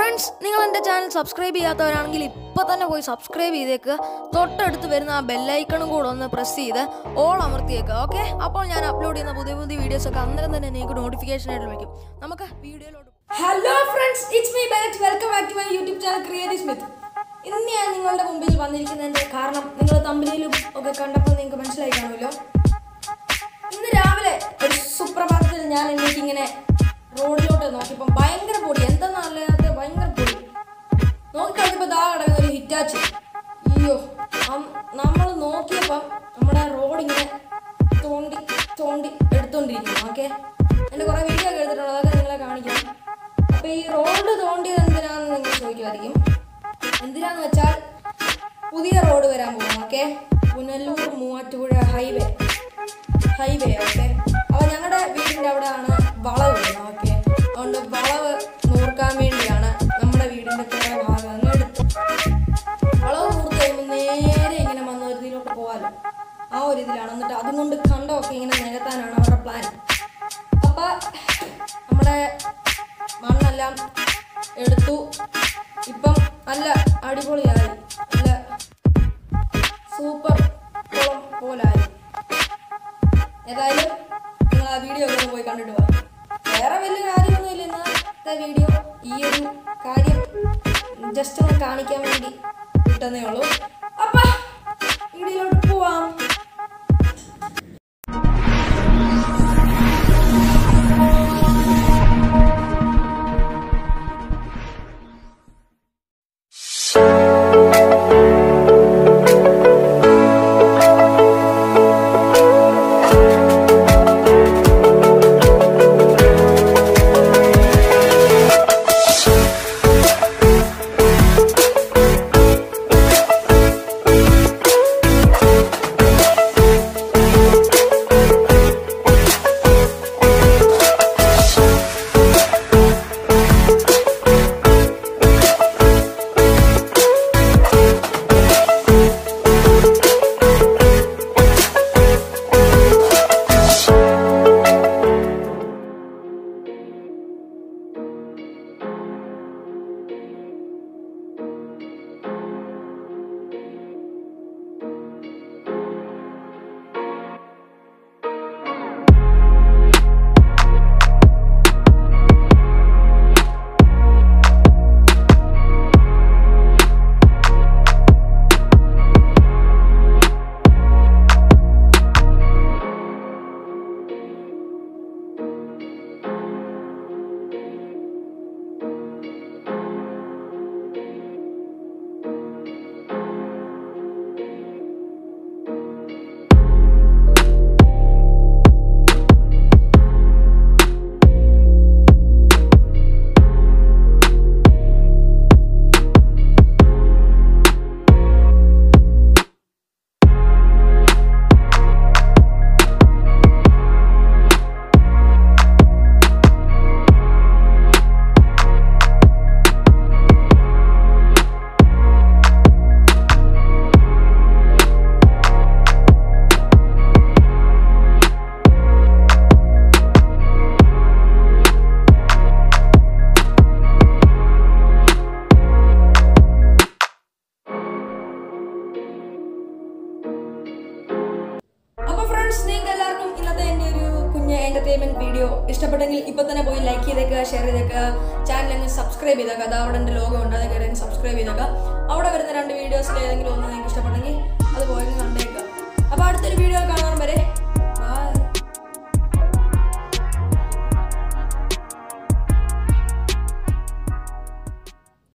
friends നിങ്ങൾ എൻ്റെ channel subscribe ചെയ്യാത്തവരാണെങ്കിൽ ഇപ്പോൾ തന്നെ പോയി സബ്സ്ക്രൈബ് ചെയ്തേക്കുക തൊട്ടടുത്ത് വരുന്ന ആ ബെല്ലൈക്കണും കൂടെ ഒന്ന് പ്രസ് ചെയ്ത് ഓൾ അമർത്തിയേക്കുക ഓക്കെ അപ്പോൾ ഞാൻ അപ്ലോഡ് ചെയ്യുന്ന പുതിയ പുതിയ വീഡിയോസ് ഒക്കെ അന്നേരം തന്നെ നിങ്ങൾക്ക് നോട്ടിഫിക്കേഷൻ ആയിട്ട് ലഭിക്കും നമുക്ക് വീഡിയോയിലോട്ട് hello friends it's me Bennett welcome back to my YouTube channel Creative Smith ഇന്ന് ഞാൻ നിങ്ങളുടെ മുമ്പിൽ വന്നിരിക്കുന്നതിന്റെ കാരണം നിങ്ങൾ തമ്പിലും ഒക്കെ കണ്ടപ്പോൾ നിങ്ങൾക്ക് മനസ്സിലായി കാണുമല്ലോ ഇന്ന് രാവിലെ ഒരു സുപ്രഭാതത്തിൽ ഞാൻ എനിക്ക് ഇങ്ങനെ റോഡിലോട്ട് നോക്കിയപ്പോൾ ഭയങ്കര പൊടി എന്താണെന്നല്ലാത്ത ഭയങ്കര പൊടി നോക്കിക്കഴിഞ്ഞപ്പോൾ ദാ കിടക്കുന്ന ഒരു ഹിറ്റാച്ച് അയ്യോ നമ്മൾ നോക്കിയപ്പം നമ്മുടെ റോഡ് ഇങ്ങനെ തോണ്ടി തോണ്ടി എടുത്തോണ്ടിരിക്കുന്നു ഓക്കെ എൻ്റെ കുറേ വീഡിയോ ഒക്കെ എടുത്തിട്ടുണ്ട് അതൊക്കെ നിങ്ങളെ കാണിക്കാം അപ്പോൾ ഈ റോഡ് തോണ്ടിയത് എന്തിനാണെന്ന് നിങ്ങൾ ചോദിക്കുമായിരിക്കും എന്തിനാന്ന് വെച്ചാൽ പുതിയ റോഡ് വരാൻ പോകും okay Punalur Muvattupuzha highway highway okay അപ്പോൾ ഞങ്ങളുടെ വീടിൻ്റെ അവിടെയാണ് വളവ് വരുന്നത് ഓക്കെ അതുകൊണ്ട് വളവ് നൂർക്കാൻ വേണ്ടിയാണ് നമ്മുടെ വീടിൻ്റെ കുറേ ഭാഗം അങ്ങ് എടുത്ത് വളവ് നൂർത്ത് കഴിയുമ്പോൾ നേരെ ഇങ്ങനെ വന്ന ഒരു ഇതിലോട്ട് പോകാമല്ലോ ആ ഒരു ഇതിലാണ് എന്നിട്ട് അതും കൊണ്ട് കണ്ടമൊക്കെ ഇങ്ങനെ നികത്താനാണ് അവരുടെ പ്ലാൻ അപ്പം നമ്മുടെ മണ്ണെല്ലാം എടുത്തു ഇപ്പം നല്ല അടിപൊളിയായി നല്ല സൂപ്പർ കുളം പോലായി ഏതായാലും നിങ്ങൾ ആ വീഡിയോ ഒക്കെ ഒന്ന് പോയി കണ്ടിട്ട് പോകാം വേറെ വലിയ കാര്യമൊന്നുമില്ല ഇന്നത്തെ വീഡിയോ ഈ ഒരു കാര്യം ജസ്റ്റ് ഒന്ന് കാണിക്കാൻ വേണ്ടി കിട്ടുന്നേ ഉള്ളൂ അപ്പൊ വീഡിയോയിലോട്ട് പോവാം അപ്പൊ ഫ്രണ്ട്സ് നിങ്ങൾക്ക് എല്ലാവർക്കും ഇന്നത്തെ എൻ്റെ ഒരു കുഞ്ഞ് എന്റർടൈൻമെന്റ് വീഡിയോ ഇഷ്ടപ്പെട്ടെങ്കിൽ ഇപ്പൊ തന്നെ പോയി ലൈക്ക് ചെയ്തേക്കുക ഷെയർ ചെയ്തേക്കുക ചാനൽ അങ്ങ് സബ്സ്ക്രൈബ് ചെയ്തേക്കുക അത് അവിടെ എൻ്റെ ലോഗോ ഉണ്ട് അത് കയറി സബ്സ്ക്രൈബ് ചെയ്തേക്കുക അവിടെ വരുന്ന രണ്ട് വീഡിയോസിൽ ഏതെങ്കിലും ഒന്ന് നിങ്ങൾക്ക് ഇഷ്ടപ്പെട്ടെങ്കിൽ അത് പോയി അങ്ങ് കണ്ടേക്കുക